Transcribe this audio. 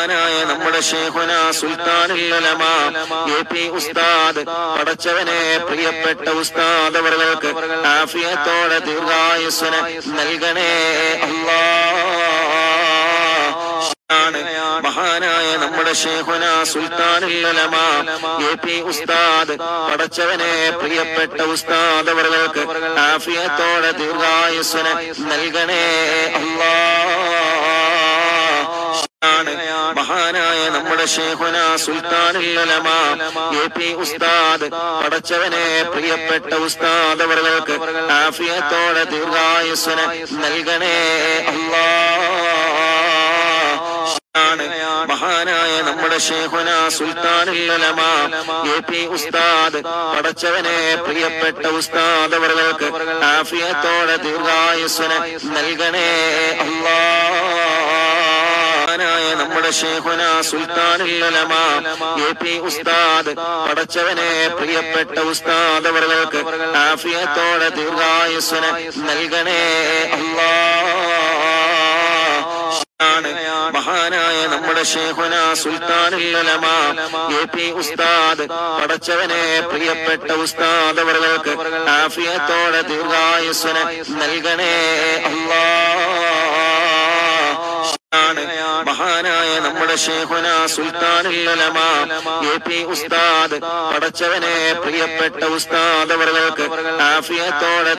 മഹാനായ നമ്മുടെ ഷേഖുന സുൽത്താനുലമ A P ഉസ്താദ് പടച്ചവനെ പ്രിയപ്പെട്ട ഉസ്താദ് അവർക്ക് ആഫിയത്തോടെ ദീർഘായുസ്വന് നൽകണേ അല്ലാ ആണ് മഹാനായ നമ്മുടെ ഷേഖുന സുൽത്താനുലമ എ പി ഉസ്താദ് പടച്ചവനെ പ്രിയപ്പെട്ട ഉസ്താദ് അവർക്ക് ആഫിയത്തോടെ ദീർഘായുസ്വന് നൽകണേ അല്ലാ ആണ് മഹാനായ നമ്മുടെ ഷേഖുന സുൽത്താനുലമ എ പി ഉസ്താദ് പടച്ചവനെ പ്രിയപ്പെട്ട ഉസ്താദ് അവർക്ക് ആഫിയത്തോടെ ദീർഘായുസ്വന് നൽകണേ അല്ലാ ആണ് മഹാനായ നമ്മുടെ ഷേഖുന സുൽത്താനുലമ എ പി ഉസ്താദ് പടച്ചവനെ പ്രിയപ്പെട്ട ഉസ്താദ് അവർക്ക് ആഫിയത്തോടെ ദീർഘായുസ്വന് നൽകണേ അല്ലാ മഹാനായ നമ്മുടെ ഷേഖുന സുൽത്താനുലമ എ പി ഉസ്താദ് പടച്ചവനെ പ്രിയപ്പെട്ട ഉസ്താദ് അവർക്ക് ആഫിയത്തോടെ ദീർഘായുസ്വന് നൽകണേ അല്ലാ ആണ് മഹാനായ നമ്മുടെ ഷേഖുന സുൽത്താനുലമ എ പി ഉസ്താദ് പടച്ചവനെ പ്രിയപ്പെട്ട ഉസ്താദ് അവർക്ക് ആഫിയത്തോടെ ദീർഘായുസ്വന് നൽകണേ അല്ലാ ആണ് മഹാനായ നമ്മുടെ ഷേഖുന സുൽത്താനുലമ എ പി ഉസ്താദ് പടച്ചവനെ പ്രിയപ്പെട്ട ഉസ്താദ് അവർക്ക് ആഫിയത്തോടെ